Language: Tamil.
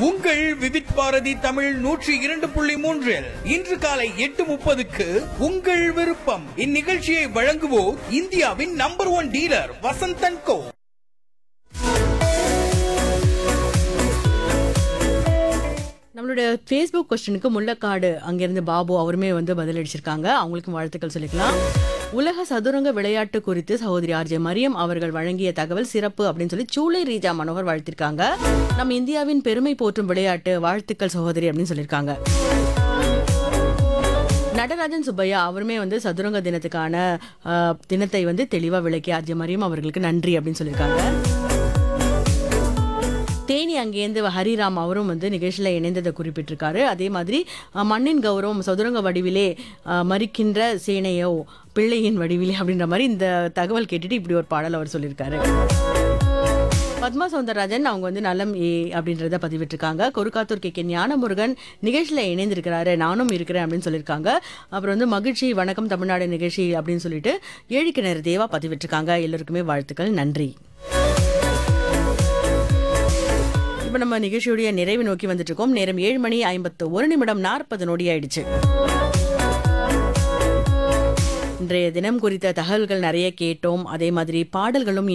உங்கள் விவித் பாரதி தமிழ் நூற்றி இரண்டு புள்ளி மூன்றில் இன்று காலை எட்டு முப்பதுக்கு உங்கள் விருப்பம் இந்நிகழ்ச்சியை வழங்குவோர் இந்தியாவின் number one dealer Vasanthan co நம்மளுடைய ஃபேஸ்புக் கொஸ்டினுக்கு முள்ளக்காடு அங்கிருந்து பாபு அவருமே வந்து பதிலளிச்சிருக்காங்க அவங்களுக்கும் வாழ்த்துக்கள் சொல்லிக்கலாம் உலக சதுரங்க விளையாட்டு குறித்து சகோதரி ஆர்ஜே மரியம் அவர்கள் வழங்கிய தகவல் சிறப்பு அப்படின்னு சொல்லி சூளை ரீஜா மனோகர் வாழ்த்திருக்காங்க நம்ம இந்தியாவின் பெருமை போற்றும் விளையாட்டு வாழ்த்துக்கள் சகோதரி அப்படின்னு சொல்லியிருக்காங்க நடராஜன் சுப்பையா அவருமே வந்து சதுரங்க தினத்துக்கான அஹ், தினத்தை வந்து தெளிவாக விளக்கி ஆர்ஜே மரியம் அவர்களுக்கு நன்றி அப்படின்னு சொல்லியிருக்காங்க தேனி அங்கேருந்து ஹரிராம் அவரும் வந்து நிகழ்ச்சியில் இணைந்ததை குறிப்பிட்டிருக்காரு அதே மாதிரி அஹ், மண்ணின் கௌரவம் சதுரங்க வடிவிலே அஹ், மறிக்கின்ற சேனையோ பிள்ளையின் வடிவிலே அப்படின்ற மாதிரி இந்த தகவல் கேட்டுட்டு இப்படி ஒரு பாடல் அவர் சொல்லியிருக்காரு பத்மா சௌந்தரராஜன் அவங்க வந்து நலம் ஏ அப்படின்றத பதிவிட்டிருக்காங்க கொருக்காத்தூர் கே கே ஞானமுருகன் நிகழ்ச்சியில் இணைந்திருக்கிறாரு நானும் இருக்கிறேன் அப்படின்னு சொல்லியிருக்காங்க அப்புறம் வந்து மகிழ்ச்சி வணக்கம் தமிழ்நாடு நிகழ்ச்சி அப்படின்னு சொல்லிட்டு ஏழிக்கிணறு தேவா பதிவிட்டிருக்காங்க எல்லோருக்குமே வாழ்த்துக்கள் நன்றி இப்போ நம்ம நிகழ்ச்சியுடைய நிறைவு நோக்கி வந்துட்டு இருக்கோம் நேரம் ஏழு மணி ஐம்பத்து ஒரு நிமிடம் நாற்பது நொடி ஆயிடுச்சு இன்றைய தினம் குறித்த தகவல்கள் நிறைய கேட்டோம் அதே மாதிரி பாடல்களும்